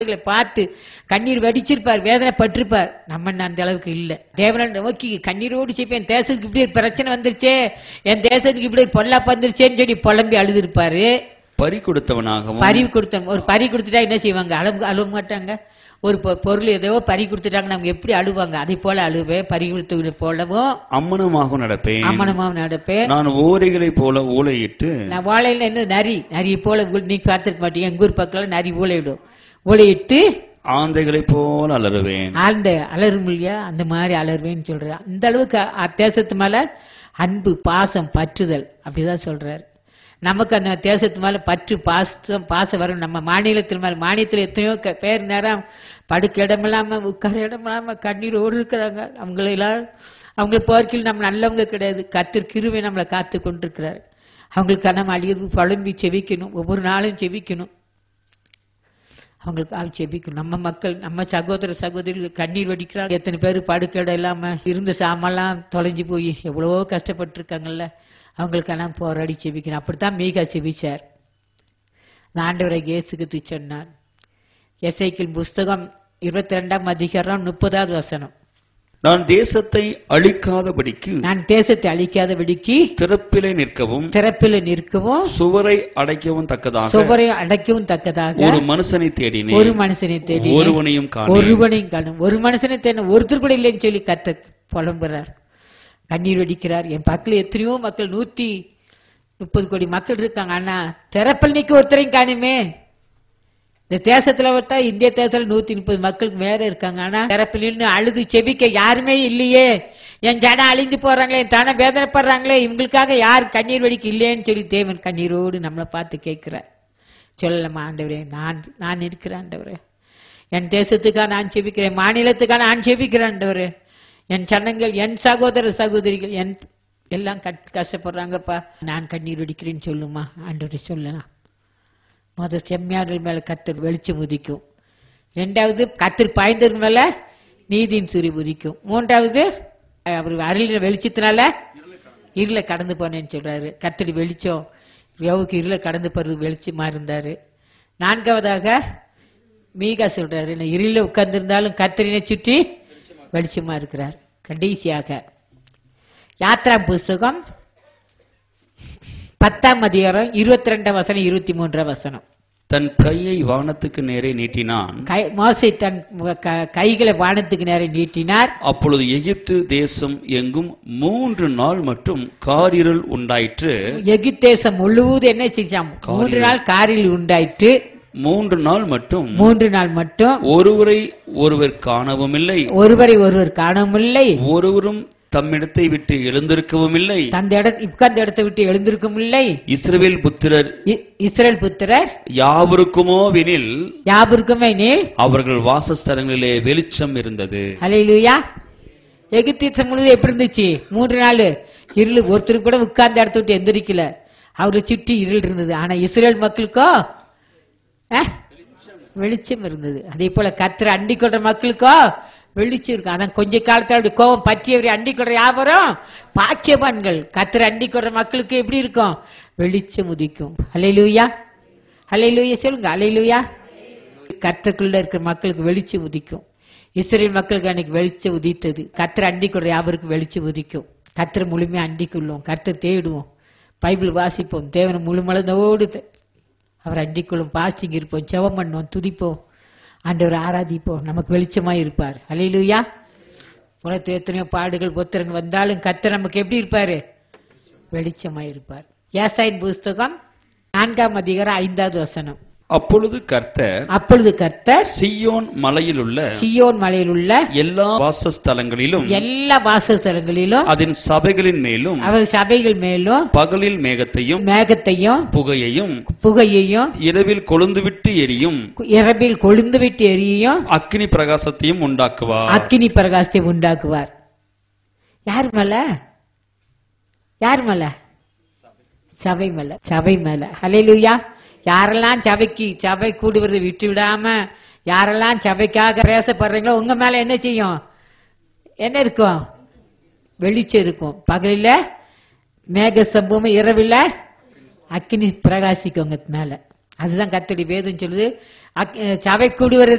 இவர்களை பார்த்து கண்ணீர் வடிச்சிருப்பார் வேதனை பட்டிருப்பார் நம்ம இன்னும் அந்த அளவுக்கு இல்ல தேவனை நோக்கி கண்ணீரோடு செய்ப்பேன் என் தேசத்துக்கு இப்படி ஒரு பிரச்சனை வந்துருச்சே என் தேசத்துக்கு இப்படி ஒரு பொல்லாப்பு வந்துருச்சேன்னு சொல்லி புலம்பி அழுதுருப்பாரு பறி கொடுத்தவனாகவும் பறி கொடுத்த ஒரு பறி கொடுத்துட்டா என்ன செய்வாங்க அழுவ அழுவ மாட்டாங்க ஒரு பொ- பொருள் ஏதோ பறி கொடுத்துட்டாங்க நம்ம எப்படி அழுவாங்க அதை போல அழுவேன் பறி கொடுத்து போலவும் அம்மனமாக நடப்பேன் அம்மனமாவும் நடப்பேன் நான் ஓரைகளைப் போல ஊளையிட்டு நான் வாழையில என்ன நரி நரி போல உள் நீ பார்த்துக்க மாட்டீங்க எங்க ஊர் பக்கம் நரி ஊழையிடும் ஊழையிட்டு ஆந்தைகளைப் போல அலறுவேன் ஆழ்ந்த அலரும் இல்லையா அந்த மாதிரி அலருவேன்னு சொல்றாரு அந்த அளவுக்கு அ- தேசத்து மேல அன்பு பாசம் பற்றுதல் அப்படிதான் சொல்றாரு நமக்கு அந்த தேசத்து மேல பற்று பாசம் பாசம் வரும் நம்ம மாநிலத்தில் மேல மாநிலத்தில் எத்தனையோ க- பேர் நேரம் படுக்க இடம் இல்லாம உட்கார இடம் இல்லாம கண்ணீரோடு இருக்கிறாங்க அவங்கள எல்லாம் அவங்களை போர்க்கில் நம்ம நல்லவங்க கிடையாது கத்திர கிருவை நம்மளை காத்து கொண்டிருக்கிறார் அவங்களுக்கு நம்ம அழியது புலம்பி செவிக்கணும் ஒவ்வொரு நாளும் செவிக்கணும் அவங்களுக்கு ஆள் செபிக்கணும் நம்ம மக்கள் நம்ம சகோதர சகோதரிகள் கண்ணீர் வடிக்கிறாங்க எத்தனை பேர் படுக்கடை இல்லாம இருந்த சாமெல்லாம் தொலைஞ்சு போய் எவ்வளவோ கஷ்டப்பட்டிருக்காங்கல்ல அவங்களுக்கெல்லாம் போராடி செபிக்கணும் அப்படித்தான் மீகா செபிச்சார் நான் ஆண்டவரை இயேசுக்கு சொன்னான் எஸ்ஐக்கில் புஸ்தகம் இருபத்தி ரெண்டாம் அதிகாரம் முப்பதாவது வசனம் நான் தேசத்தை அழிக்காதபடிக்கு நான் தேசத்தை அழிக்காத விடுக்கி திறப்பிலே நிற்கவும் திறப்பில் நிற்கவும் சுவரை அடைக்கவும் தக்கதாக சுவரை அடைக்கவும் தக்கதாக ஒரு மனுஷனை தேடினேன் ஒரு மனுஷனை தேடி ஒருவனையும் காணேன் ஒருவனையும் காணும் ஒரு மனுஷனை தேன ஒருத்தர் கூட இல்லைன்னு சொல்லி கத்த புலம்புறார் கண்ணீர் வெடிக்கிறார் என் பக்கத்துல எத்தனையோ மக்கள் நூத்தி முப்பது கோடி மக்கள் இருக்காங்க ஆனா திறப்பல் நிக்க ஒருத்தரையும் காணுமே இந்த தேசத்துல விட்டா இந்திய தேசத்துல நூத்தி முப்பது மக்களுக்கு மேல இருக்காங்க ஆனா திறப்பில் நின்னு அழுது செபிக்க யாருமே இல்லையே என் ஜனம் அழிந்து போறாங்களே என் தன வேதனைப்படுறாங்களே இவங்களுக்காக யார் கண்ணீர் வெடிக்க இல்லையேன்னு சொல்லி தேவன் கண்ணீரோடு நம்மளை பார்த்து கேட்கிறார் சொல்லலாமா ஆண்டவரே நான் நான் இருக்கிறேன் ஆண்டவரே என் தேசத்துக்காக நான் செபிக்கிறேன் மாநிலத்துக்காக நான் செபிக்கிறேன் ஆண்டவரே என் சனங்கள் என் சகோதர சகோதரிகள் என் எல்லாம் கட் கஷ்டப்படுறாங்கப்பா நான் கண்ணீர் வெடிக்கிறேன்னு சொல்லுமா ஆண்டவரே சொல்லலாம் முதல் செம்மையார்கள் மேல கத்தர் வெளிச்சம் உதிக்கும் ரெண்டாவது கத்தர் பாய்ந்தவர்கள் மேல நீதியின் சூரிய உதிக்கும் மூன்றாவது அவர் அருளின வெளிச்சத்தினால இருளை கடந்து போனேன்னு சொல்றாரு கத்தடி வெளிச்சம் யோவுக்கு இருளை கடந்து போறது வெளிச்சமா இருந்தாரு நான்காவதாக மீகா சொல்றாரு நான் இருளில் உட்கார்ந்திருந்தாலும் கத்தரினை சுற்றி வெளிச்சமா இருக்கிறார் கடைசியாக யாத்ரா புஸ்தகம் பத்தாம் அதிகாரம் இருபத்தி ரெண்டாம் வசனம் இருபத்தி மூன்றாம் வசனம் தன் கையை வானத்துக்கு நேரே நீட்டினான் கை மோசை தன் மு- க- கைகளை வானத்துக்கு நேரம் நீட்டினார் அப்பொழுது எகிப்து தேசம் எங்கும் மூன்று நாள் மட்டும் காரிருள் உண்டாயிற்று எகிப்தேசம் முழுவதும் என்ன செஞ்சான் மூன்று நாள் காரில் உண்டாயிற்று மூன்று நாள் மட்டும் மூன்று நாள் மட்டும் ஒருவரை ஒருவர் காணவும் இல்லை ஒருவரை ஒருவர் காணவில்லை ஒருவரும் தம்மிடத்தை விட்டு எழுந்திருக்கவும் இல்லை தந்த இட உட்கார்ந்த இடத்தை விட்டு எழுந்திருக்கும் இல்லை இஸ்ரவேல் புத்திரர் இ- இஸ்ரவேல் புத்திரர் யாவருக்குமோ வெனில் யாவருக்குமே நீர் அவர்கள் வாசஸ்தலங்களிலே வெளிச்சம் இருந்தது அலையிலுயா எகிப்தியத்தை முழுவதும் எப்படி இருந்துச்சு மூன்று நாள் இருள் ஒருத்தர் கூட உட்கார்ந்த இடத்த விட்டு எந்திரிக்கல அவரை சுற்றி இருள் இருந்தது ஆனா இஸ்ரேல் மக்களுக்கோ அஹ், வெளிச்சம் இருந்தது அதே போல கத்திர அண்டி கொள்ற மக்களுக்கோ வெளிச்சம் இருக்கு ஆனா கொஞ்ச காலத்துல அப்படி கோபம் பற்றியவரை அண்டி கொள்ற யாவரும் பாக்கியவான்கள் கத்திர அண்டி கொள்ற மக்களுக்கு எப்படி இருக்கும் வெளிச்சம் உதிக்கும் அலையிலுயா அலையிலுயா சொல்லுங்க அலையிலுயா கர்த்தருக்குள்ள இருக்கிற மக்களுக்கு வெளிச்சம் உதிக்கும் இஸ்ரேல் மக்களுக்கு அன்னைக்கு வெளிச்சம் உதித்தது கர்த்தர் அண்டிக்குள்ள யாவருக்கும் வெளிச்சம் உதிக்கும் கர்த்தர் முழுமையா அண்டிக்குள்ளோம் கர்த்தர் தேடுவோம் பைபிள் வாசிப்போம் தேவனை முழுமளதோடு தே- அவர் அண்டிக்குள்ளும் பாஸ்டிங் இருப்போம் ஜெபம் பண்ணுவோம் துதிப்போம் ஆண்டவர் ஆராதிப்போம் நமக்கு வெளிச்சமா இருப்பார் அலையிலுயா உலகத்தில் எத்தனையோ பாடுகள் புத்திரன் வந்தாலும் கர்த்தர் நமக்கு எப்படி இருப்பாரு வெளிச்சமா இருப்பார் ஏசாயின் புஸ்தகம் நான்காம் அதிகாரம் ஐந்தாவது வசனம் அப்பொழுது கர்த்தர் அப்பொழுது கர்த்தர் சியோன் மலையிலுள்ள சியோன் மலையில் உள்ள எல்லா வாசஸ்தலங்களிலும் எல்லா வாசஸ்தலங்களிலும் அதன் சபைகளின் மேலும் அவர் சபைகள் மேலும் பகலில் மேகத்தையும் மேகத்தையும் புகையையும் புகையையும் இரவில் கொழுந்துவிட்டு எரியும் இரவில் கொழுந்து விட்டு எரியும் அக்கினி பிரகாசத்தையும் உண்டாக்குவார் அக்கினி பிரகாசத்தை உண்டாக்குவார் யார் மேல யார் மேல சபை மேல சபை மேல ஹalleluya யாரெல்லாம் சபைக்கு சபை கூடுவதை விட்டு விடாம யாரெல்லாம் சபைக்காக பேசப்படுறீங்களோ உங்க மேல என்ன செய்யும் என்ன இருக்கும் வெளிச்சம் இருக்கும் பகலில மேக சம்பவம் இரவில் அக்கினி பிரகாசிக்கும் உங்க மேல அதுதான் கத்தடி வேதம் சொல்லுது அக்- சபை கூடுவது